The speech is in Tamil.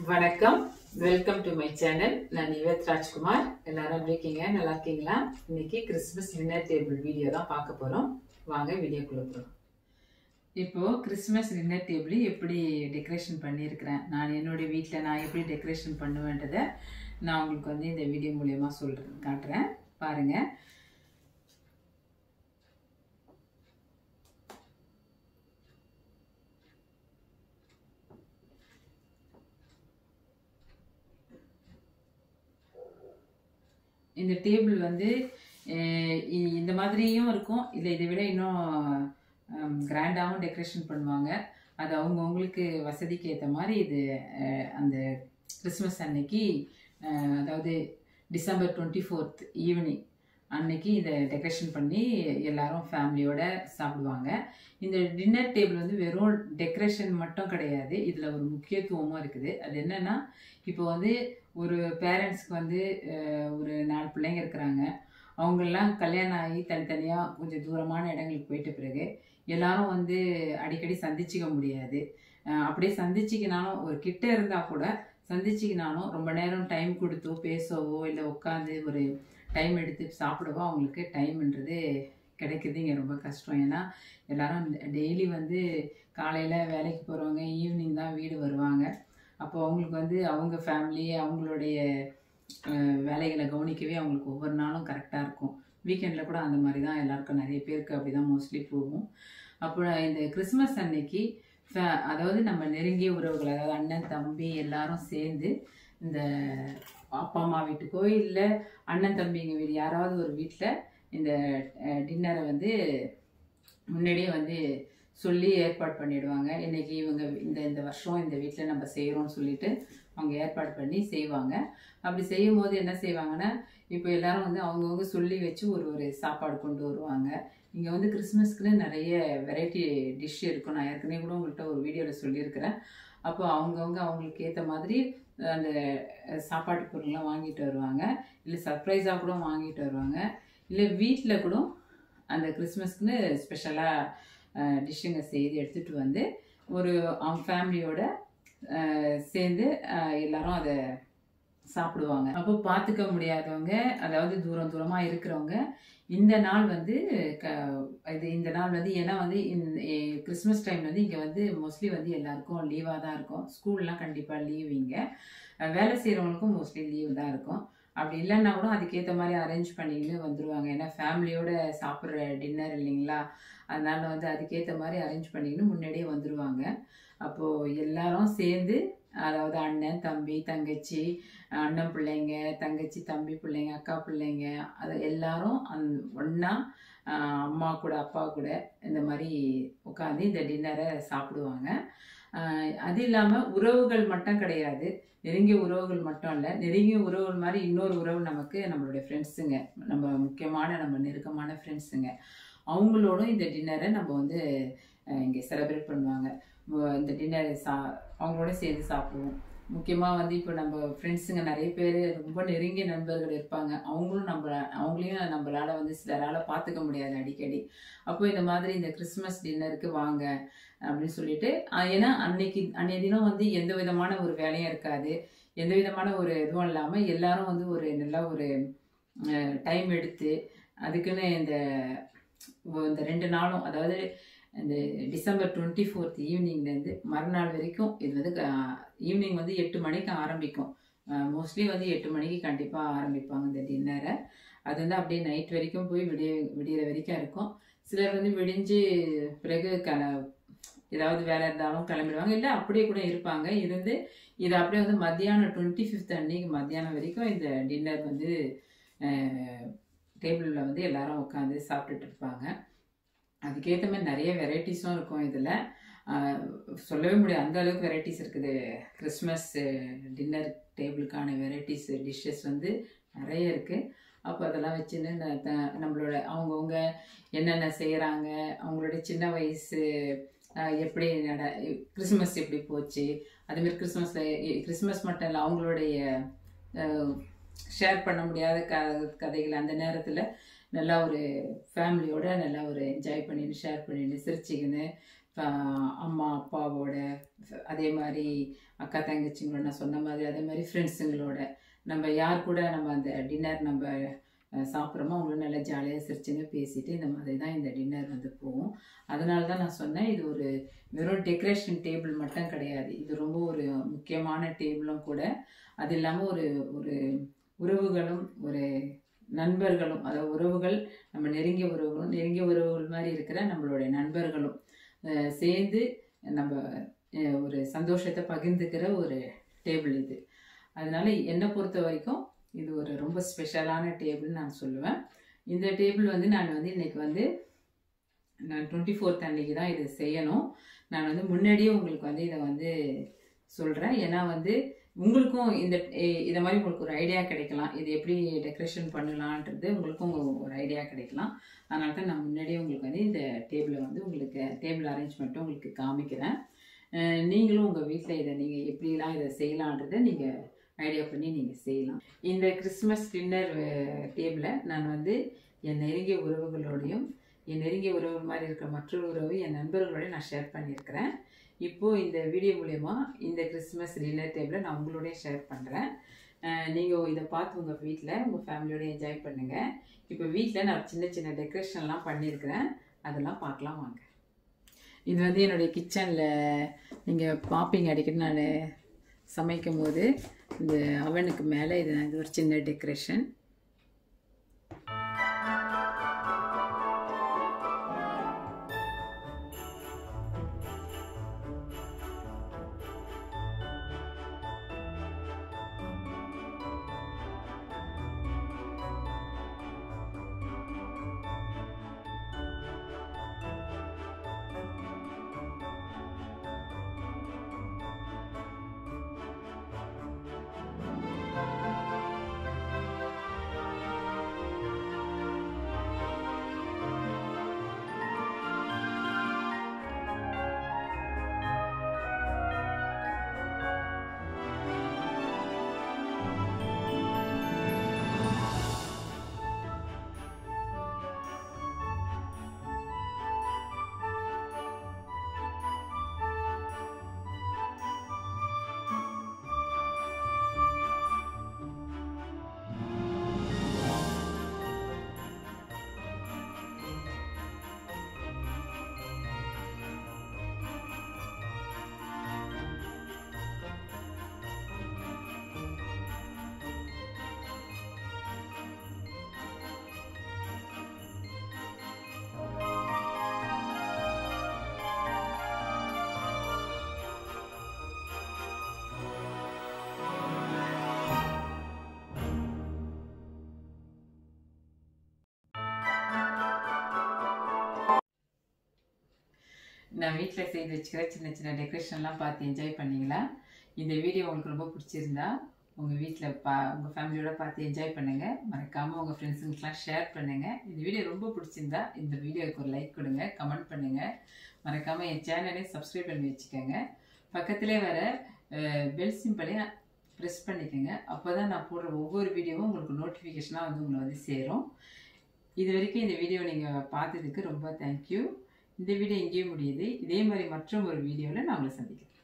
வணக்கம் வெல்கம் டு மை சேனல் நான் நிவேத் ராஜ்குமார் எல்லாரும் எப்படி இருக்கீங்க நல்லா இருக்கீங்களா இன்னைக்கு கிறிஸ்மஸ் டின்னர் டேபிள் வீடியோ தான் பார்க்க போறோம் வாங்க வீடியோக்குள்ள போகிறோம் இப்போ கிறிஸ்மஸ் டின்னர் டேபிள் எப்படி டெக்கரேஷன் பண்ணியிருக்கிறேன் நான் என்னுடைய வீட்டில் நான் எப்படி டெக்கரேஷன் பண்ணுவேன்றதை நான் உங்களுக்கு வந்து இந்த வீடியோ மூலயமா சொல்கிறேன் காட்டுறேன் பாருங்க இந்த டேபிள் வந்து அஹ், இ- இந்த மாதிரியும் இருக்கும் இல்லை இதை விட இன்னும் கிராண்டாகவும் டெக்கரேஷன் பண்ணுவாங்க அது அவங்கவுங்களுக்கு வசதிக்கு ஏற்ற மாதிரி இது அஹ், அந்த கிறிஸ்மஸ் அன்னைக்கு அஹ், அதாவது டிசம்பர் டுவெண்ட்டி ஃபோர்த் ஈவினிங் அன்னைக்கு இதை டெக்கரேஷன் பண்ணி எல்லாரும் ஃபேமிலியோட சாப்பிடுவாங்க இந்த டின்னர் டேபிள் வந்து வெறும் டெக்கரேஷன் மட்டும் கிடையாது இதில் ஒரு முக்கியத்துவமும் இருக்குது அது என்னன்னா இப்போ வந்து ஒரு பேரண்ட்ஸ்க்கு வந்து அஹ், ஒரு நாலு பிள்ளைங்க இருக்கிறாங்க அவங்கெல்லாம் கல்யாணம் ஆகி தனித்தனியாக கொஞ்சம் தூரமான இடங்களுக்கு போயிட்ட பிறகு எல்லாரும் வந்து அடிக்கடி சந்திச்சிக்க முடியாது அஹ், அப்படியே சந்திச்சிக்கினாலும் ஒரு கிட்ட இருந்தால் கூட சந்திச்சிக்கினாலும் ரொம்ப நேரம் டைம் கொடுத்தோ பேசவோ இல்லை உட்காந்து ஒரு டைம் எடுத்து சாப்பிடவோ அவங்களுக்கு டைம்ன்றது கிடைக்குதுங்க ரொம்ப கஷ்டம் ஏன்னா எல்லாரும் டெய்லி வந்து காலையில் வேலைக்கு போகிறவங்க ஈவினிங் தான் வீடு வருவாங்க அப்போ அவங்களுக்கு வந்து அவங்க ஃபேமிலி அவங்களுடைய அஹ், வேலைகளை கவனிக்கவே அவங்களுக்கு ஒவ்வொரு நாளும் கரெக்டாக இருக்கும் வீக்கெண்டில் கூட அந்த மாதிரி தான் எல்லாருக்கும் நிறைய பேருக்கு அப்படி தான் மோஸ்ட்லி போகும் அப்போ இந்த கிறிஸ்மஸ் அன்னைக்கு fa- அதாவது நம்ம நெருங்கிய உறவுகள் அதாவது அண்ணன் தம்பி எல்லாரும் சேர்ந்து இந்த அப்பா அம்மா வீட்டுக்கோ இல்லை அண்ணன் தம்பிங்க வீடு யாராவது ஒரு வீட்டில் இந்த டின்னரை வந்து முன்னாடியே வந்து சொல்லி ஏற்பாடு பண்ணிடுவாங்க இன்னைக்கு இவங்க இந்த இந்த வருஷம் இந்த வீட்டில் நம்ம செய்கிறோம்னு சொல்லிட்டு அவங்க ஏற்பாடு பண்ணி செய்வாங்க அப்படி செய்யும் போது என்ன செய்வாங்கன்னா இப்போ எல்லாரும் வந்து அவங்கவுங்க சொல்லி வச்சு ஒரு ஒரு சாப்பாடு கொண்டு வருவாங்க இங்கே வந்து கிறிஸ்மஸ்க்குன்னு நிறைய வெரைட்டி டிஷ் இருக்கும் நான் ஏற்கனவே கூட உங்கள்கிட்ட ஒரு வீடியோவில் சொல்லியிருக்கிறேன் அப்போ அவங்கவுங்க அவங்களுக்கு ஏற்ற மாதிரி அந்த அஹ், சாப்பாட்டு பொருள்லாம் வாங்கிட்டு வருவாங்க இல்லை சர்ப்ரைஸாக கூட வாங்கிட்டு வருவாங்க இல்லை வீட்டில் கூட அந்த கிறிஸ்மஸ்க்குன்னு ஸ்பெஷலாக டிஷ்ஷுங்க செய்து எடுத்துகிட்டு வந்து ஒரு அவங்க ஃபேமிலியோட சேர்ந்து அஹ், எல்லாரும் அதை சாப்பிடுவாங்க அப்போ பார்த்துக்க முடியாதவங்க அதாவது தூரம் தூரமாக இருக்கிறவங்க இந்த நாள் வந்து க இது இந்த நாள் வந்து ஏன்னா வந்து இந்த எ- கிறிஸ்மஸ் டைம் வந்து இங்கே வந்து மோஸ்ட்லி வந்து எல்லாருக்கும் லீவாக தான் இருக்கும் ஸ்கூல்லாம் கண்டிப்பாக லீவ் இங்கே அஹ் வேலை செய்கிறவங்களுக்கும் மோஸ்ட்லி லீவ் தான் இருக்கும் அப்படி இல்லைன்னா கூட அதுக்கேற்ற மாதிரி அரேஞ்ச் பண்ணிக்கிட்டு வந்துடுவாங்க ஏன்னா ஃபேமிலியோட சாப்பிட்ற டின்னர் இல்லைங்களா அதனால வந்து அதுக்கேற்ற மாதிரி அரேஞ்ச் பண்ணிக்கின்னு முன்னாடியே வந்துடுவாங்க அப்போது எல்லாரும் சேர்ந்து அதாவது அண்ணன் தம்பி தங்கச்சி அண்ணன் பிள்ளைங்க தங்கச்சி தம்பி பிள்ளைங்க அக்கா பிள்ளைங்க அது எல்லாரும் அந் ஒன்றா அம்மா கூட அப்பா கூட இந்த மாதிரி உட்காந்து இந்த டின்னரை சாப்பிடுவாங்க ஆஹ் அது இல்லாமல் உறவுகள் மட்டும் கிடையாது நெருங்கிய உறவுகள் மட்டும் இல்லை நெருங்கிய உறவுகள் மாதிரி இன்னொரு உறவு நமக்கு நம்மளுடைய ஃப்ரெண்ட்ஸுங்க நம்ம முக்கியமான நம்ம நெருக்கமான ஃப்ரெண்ட்ஸுங்க அவங்களோடும் இந்த டின்னரை நம்ம வந்து இங்கே செலிப்ரேட் பண்ணுவாங்க மு- இந்த டின்னரை சா அவங்களோட சேர்ந்து சாப்பிடுவோம் முக்கியமாக வந்து இப்போ நம்ம ஃப்ரெண்ட்ஸுங்க நிறைய பேர் ரொம்ப நெருங்கிய நண்பர்கள் இருப்பாங்க அவங்களும் நம்ம அவங்களையும் நம்மளால வந்து சிலரால் பார்த்துக்க முடியாது அடிக்கடி அப்போ இந்த மாதிரி இந்த கிறிஸ்மஸ் டின்னருக்கு வாங்க அப்படின்னு சொல்லிட்டு ஆஹ் ஏன்னா அன்னைக்கு அன்னைய தினம் வந்து எந்த விதமான ஒரு வேலையும் இருக்காது எந்த விதமான ஒரு இதுவும் இல்லாமல் எல்லாரும் வந்து ஒரு நல்ல ஒரு டைம் எடுத்து அதுக்குன்னு இந்த இந்த ரெண்டு நாளும் அதாவது இந்த டிசம்பர் டுவெண்ட்டி ஃபோர்த் ஈவினிங்லேருந்து மறுநாள் வரைக்கும் இது வந்து ஈவினிங் வந்து எட்டு மணிக்கு ஆரம்பிக்கும் மோஸ்ட்லி வந்து எட்டு மணிக்கு கண்டிப்பாக ஆரம்பிப்பாங்க இந்த டின்னரை அது வந்து அப்படியே நைட் வரைக்கும் போய் விடிய விடியிற வரைக்கும் இருக்கும் சிலர் வந்து விடிஞ்சு பிறகு கல ஏதாவது வேலை இருந்தாலும் கிளம்பிடுவாங்க இல்லை அப்படியே கூட இருப்பாங்க இருந்து இது அப்படியே வந்து மத்தியானம் டுவெண்ட்டி ஃபிஃப்த் அன்னைக்கு மத்தியானம் வரைக்கும் இந்த டின்னர் வந்து டேபிளில் வந்து எல்லாரும் உட்காந்து சாப்பிட்டுட்டு இருப்பாங்க அதுக்கேற்ற மாதிரி நிறைய வெரைட்டிஸும் இருக்கும் இதில் சொல்லவே முடியாது அந்த அளவுக்கு வெரைட்டிஸ் இருக்குது கிறிஸ்மஸ் டின்னர் டேபிளுக்கான வெரைட்டிஸ் டிஷ்ஷஸ் வந்து நிறைய இருக்குது அப்போ அதெல்லாம் வச்சுன்னு ந- த- நம்மளோட அவங்கவுங்க என்னென்ன செய்கிறாங்க அவங்களோட சின்ன வயசு அஹ், எப்படி நட கிறிஸ்மஸ் எப்படி போச்சு அதேமாதிரி கிறிஸ்மஸில் கிறிஸ்மஸ் மட்டும் இல்லை அவங்களுடைய ஷேர் பண்ண முடியாத க கதைகள் அந்த நேரத்தில் நல்லா ஒரு ஃபேமிலியோட நல்லா ஒரு என்ஜாய் பண்ணிட்டு ஷேர் பண்ணிட்டு சிரிச்சுக்கின்னு ப- அம்மா அப்பாவோட அதே மாதிரி அக்கா தங்கச்சிங்களோட நான் சொன்ன மாதிரி அதே மாதிரி ஃப்ரெண்ட்ஸுங்களோட நம்ம யார் கூட நம்ம அந்த டின்னர் நம்ம அஹ், சாப்பிட்றோமோ அவங்களும் நல்லா ஜாலியாக சிரிச்சுன்னு பேசிட்டு இந்த மாதிரி தான் இந்த டின்னர் வந்து போகும் அதனால தான் நான் சொன்னேன் இது ஒரு வெறும் டெக்கரேஷன் டேபிள் மட்டும் கிடையாது இது ரொம்ப ஒரு முக்கியமான டேபிளும் கூட அது இல்லாமல் ஒரு ஒரு உறவுகளும் ஒரு நண்பர்களும் அதாவது உறவுகள் நம்ம நெருங்கிய உறவுகளும் நெருங்கிய உறவுகள் மாதிரி இருக்கிற நம்மளுடைய நண்பர்களும் அஹ், சேர்ந்து நம்ம அஹ், ஒரு சந்தோஷத்தை பகிர்ந்துக்கிற ஒரு டேபிள் இது அதனால என்னை பொறுத்த வரைக்கும் இது ஒரு ரொம்ப ஸ்பெஷலான டேபிள் நான் சொல்லுவேன் இந்த டேபிள் வந்து நான் வந்து இன்னைக்கு வந்து நான் டுவெண்ட்டி ஃபோர்த் அன்னைக்கு தான் இது செய்யணும் நான் வந்து முன்னாடியே உங்களுக்கு வந்து இதை வந்து சொல்கிறேன் ஏன்னா வந்து உங்களுக்கும் இந்த இ- இதை மாதிரி உங்களுக்கு ஒரு ஐடியா கிடைக்கலாம் இது எப்படி டெக்கரேஷன் பண்ணலான்றது உங்களுக்கும் ஒரு ஐடியா கிடைக்கலாம் அதனால தான் நான் முன்னாடியே உங்களுக்கு வந்து இந்த டேபிளை வந்து உங்களுக்கு டேபிள் அரேஞ்ச்மெண்ட்டும் உங்களுக்கு காமிக்கிறேன் அஹ் நீங்களும் உங்கள் வீட்டில் இதை நீங்கள் எப்படிலாம் இதை செய்யலான்றதை நீங்கள் ஐடியா பண்ணி நீங்கள் செய்யலாம் இந்த கிறிஸ்மஸ் டின்னர் டேபிளை நான் வந்து என் நெருங்கிய உறவுகளோடையும் என் நெருங்கிய உறவு மாதிரி இருக்கிற மற்றொரு உறவு என் நண்பர்களோடய நான் ஷேர் பண்ணியிருக்கிறேன் இப்போது இந்த வீடியோ மூலயமா இந்த கிறிஸ்மஸ் டின்னர் டேபிளை நான் உங்களோடய ஷேர் பண்ணுறேன் நீங்கள் இதை பார்த்து உங்கள் வீட்டில் உங்கள் ஃபேமிலியோட என்ஜாய் பண்ணுங்கள் இப்போ வீட்டில் நான் சின்ன சின்ன டெக்கரேஷன்லாம் பண்ணியிருக்கிறேன் அதெல்லாம் பார்க்கலாம் வாங்க இது வந்து என்னுடைய கிச்சனில் நீங்கள் பார்ப்பீங்க அடிக்கடி நான் சமைக்கும் போது இந்த அவனுக்கு மேலே இது இது ஒரு சின்ன டெக்கரேஷன் நான் வீட்டில் செய்து வச்சுக்கிற சின்ன சின்ன டெக்கரேஷன்லாம் பார்த்து என்ஜாய் பண்ணீங்களா இந்த வீடியோ உங்களுக்கு ரொம்ப பிடிச்சிருந்தா உங்கள் வீட்டில் பா உங்கள் ஃபேமிலியோட பார்த்து என்ஜாய் பண்ணுங்கள் மறக்காமல் உங்கள் ஃப்ரெண்ட்ஸுங்களுக்குலாம் ஷேர் பண்ணுங்கள் இந்த வீடியோ ரொம்ப பிடிச்சிருந்தா இந்த வீடியோவுக்கு ஒரு லைக் கொடுங்க கமெண்ட் பண்ணுங்கள் மறக்காமல் என் சேனலையும் சப்ஸ்கிரைப் பண்ணி வச்சுக்கோங்க பக்கத்திலே வர பெல் சிம்பிளையும் ப்ரெஸ் பண்ணிக்கோங்க அப்போ தான் நான் போடுற ஒவ்வொரு வீடியோவும் உங்களுக்கு நோட்டிஃபிகேஷனாக வந்து உங்களை வந்து சேரும் இது வரைக்கும் இந்த வீடியோ நீங்கள் பார்த்ததுக்கு ரொம்ப தேங்க்யூ இந்த வீடியோ இங்கேயே முடியுது இதே மாதிரி மற்றும் ஒரு வீடியோவில் நான் உங்களை சந்திக்கிறேன்